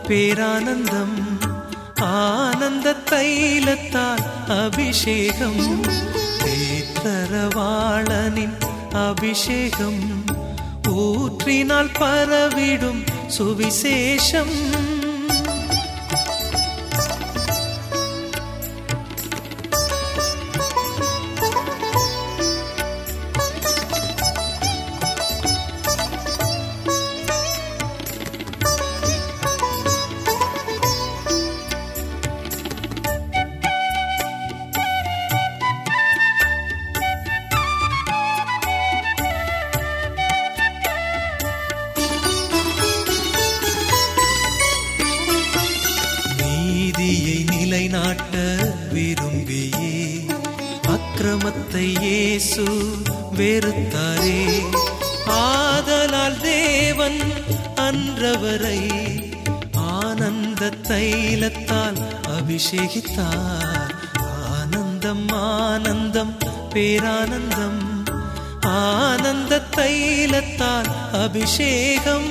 பேரானந்தம் ஆனந்த தைலத்தால் அபிஷேகம் தேற்றரவாளனின் அபிஷேகம் ஊற்றினால் பரவிடும் சுவிசேஷம் நீதியை நிலைநாட்ட விரும்பியே அக்கிரமத்தை இயேசு வெறுத்தாரே ஆதலால் தேவன் அன்றவரை ஆனந்த தைலத்தால் அபிஷேகித்தார் ஆனந்தம் ஆனந்தம் பேரானந்தம் ஆனந்த தைலத்தால் அபிஷேகம்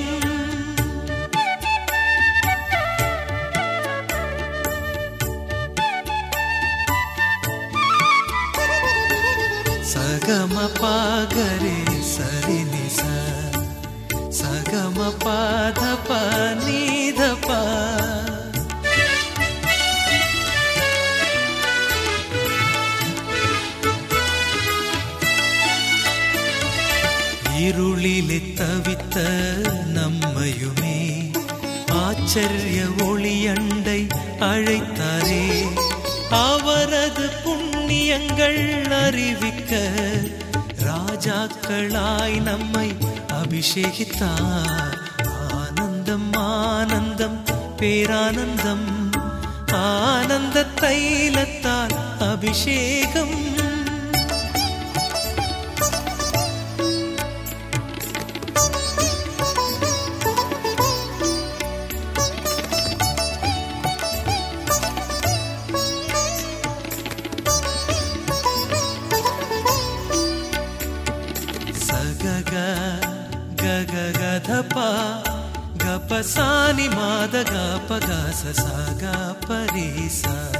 సగమ పాగరే సరి నిస సగమ పాద పనీధ పా இருளிலே தவித்த நம்மையுமே ஆச்சரிய ஒளியண்டை அழைத்தாரே அவரது புண்ணியங்கள் அறிவிக்க ராஜாக்களாய் நம்மை அபிஷேகித்தார் ஆனந்தம் ஆனந்தம் பேரானந்தம் ஆனந்த தைலத்தால் அபிஷேகம் సగగ గగ గధప గప సాని మాద గప గస సగ పరీస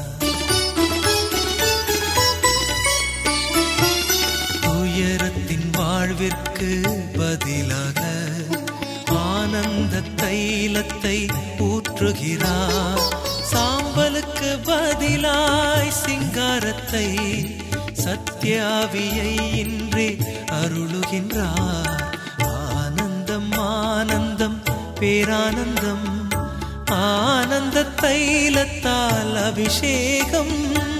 துயரத்தின் வாழ்விற்கு பதிலாக ஆனந்த தைலத்தை ஊற்றுகிறார் சாம்பலுக்கு பதிலாய் சிங்காரத்தை சத்யாவியை இன்றே அருளுகின்றார் ஆனந்தம் ஆனந்தம் பேரானந்தம் ஆனந்த தைலத்தால் அபிஷேகம்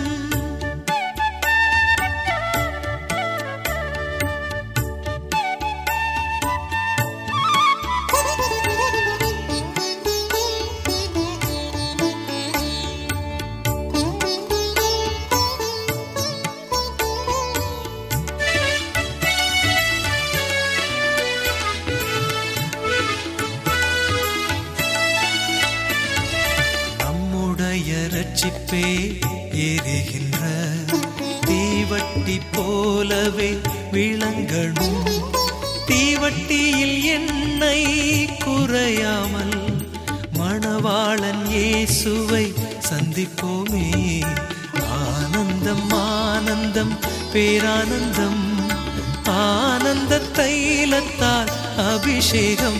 நம்முடைய ரட்சிப்பே எரிகின்ற தீவட்டி போலவே விளங்கணும் தீவட்டியில் எண்ணெய் குறையாமல் மணவாளன் இயேசுவை சந்திப்போமே ஆனந்தம் ஆனந்தம் பேரானந்தம் ஆனந்த தைலத்தால் அபிஷேகம்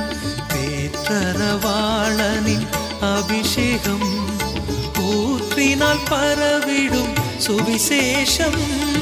தேற்றரவாளனின் அபிஷேகம் ஊற்றினால் பரவிடும் சுவிசேஷம்